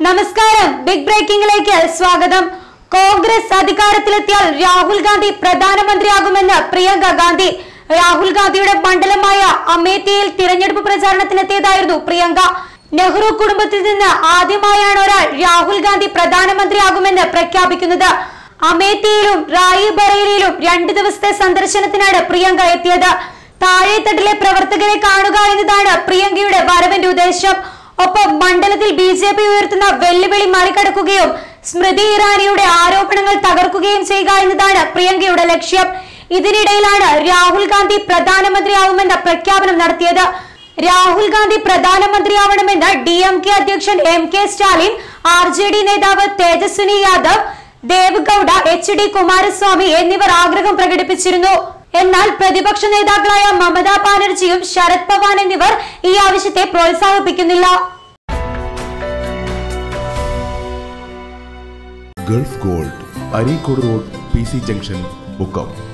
നമസ്കാരം ബിഗ് ബ്രേക്കിംഗിലേക്ക് സ്വാഗതം കോൺഗ്രസ് അധികാരത്തിലെത്തിയാൽ രാഹുൽ ഗാന്ധി പ്രധാനമന്ത്രിയാകുമെന്ന് പ്രിയങ്ക ഗാന്ധി രാഹുൽ ഗാന്ധിയുടെ മണ്ഡലമായ അമേത്തിയിൽ തിരഞ്ഞെടുപ്പ് പ്രചാരണത്തിനെത്തിയതായിരുന്നു പ്രിയങ്ക നെഹ്റു കുടുംബത്തിൽ നിന്ന് ആദ്യമായാണ് ഒരാൾ രാഹുൽ ഗാന്ധി പ്രധാനമന്ത്രിയാകുമെന്ന് പ്രഖ്യാപിക്കുന്നത് അമേത്തിയിലും റായിബറേലിയിലും രണ്ടു ദിവസത്തെ സന്ദർശനത്തിനാണ് പ്രിയങ്ക എത്തിയത് താഴെത്തട്ടിലെ പ്രവർത്തകരെ കാണുക എന്നതാണ് പ്രിയങ്കയുടെ വരവിന്റെ ഉദ്ദേശം ഒപ്പം മണ്ഡലത്തിൽ ബി ജെ പി ഉയർത്തുന്ന വെല്ലുവിളി മറികടക്കുകയും സ്മൃതി ഇറാനിയുടെ ആരോപണങ്ങൾ തകർക്കുകയും ചെയ്യുക എന്നതാണ് പ്രിയങ്കയുടെ ലക്ഷ്യം ഇതിനിടയിലാണ് രാഹുൽ ഗാന്ധി പ്രധാനമന്ത്രിയാവുമെന്ന പ്രഖ്യാപനം നടത്തിയത് രാഹുൽ ഗാന്ധി പ്രധാനമന്ത്രിയാവണമെന്ന് ഡി എം കെ അധ്യക്ഷൻ M K Stalin R J D നേതാവ് തേജസ്വിനി യാദവ് ദേവഗൌഡ എച്ച് ഡി കുമാരസ്വാമി എന്നിവർ ആഗ്രഹം പ്രകടിപ്പിച്ചിരുന്നു എന്നാൽ പ്രതിപക്ഷ നേതാക്കളായ മമതാ ബാനർജിയും ശരത് പവാർ എന്നിവർ ഈ ആവശ്യത്തെ പ്രോത്സാഹിപ്പിക്കുന്നില്ല Gulf Gold Areekode road P C junction Mukkam